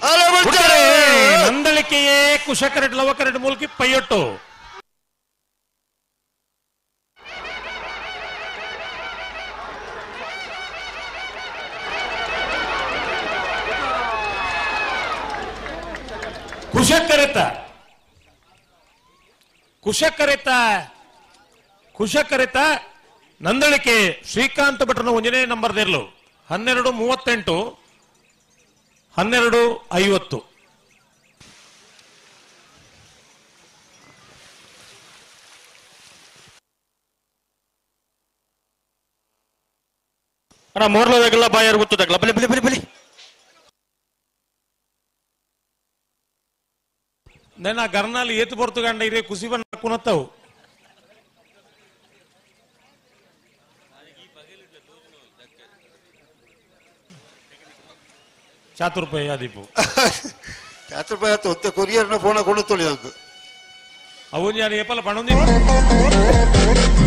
ಅಲೆ ಹುಡುಗರೇ, ಬಿಡ್ತಾರೆ. ನಂದಳಿಕೆಯೇ ಕುಶಕರೆಡ್ ಲವಕರೆಡ್ ಮೂಲಕ ಪೈಯೊಟ್ಟು ಕುಶಕರೆತ ಕುಶಕರೆತ ಕುಶಕರೆತ ನಂದಳಿಕೆ ಶ್ರೀಕಾಂತ್ ಭಟ್ರನ ಒಂದನೇ ನಂಬರ್ ದೇರ್ಲು ಹನ್ನೆರಡು ಮೂವತ್ತೆಂಟು ಹನ್ನೆರಡು ಐವತ್ತು ಅಣ್ಣ ಮೋರ್ಲದಾಗೆಲ್ಲ ಬಾಯಾರು ಗೊತ್ತದಾಗಲ್ಲ ಬಲಿ ಬಲಿ ಬಲಿ ಬಲಿ ನನ್ನ ಗರ್ನಾಲ್ ಏತು ಬರ್ತು ಗಂಡ ಇರೇ ಕುಸಿ ಬಣ್ಣ ಕುನತ್ತವು ಚಾತುರ್ಪಾಯಿ ಆದಿಪ್ಪು ಹತ್ತು ರೂಪಾಯಿ ಆಯ್ತು ಒತ್ತೆ ಕೊರಿಯರ್ನ ಫೋನ ಕೊಂಡು ತೊಳಿ ಅಂತ ಅವು ನಾನು ಏಪಲ್ಲ ಪಣೊಂದಿ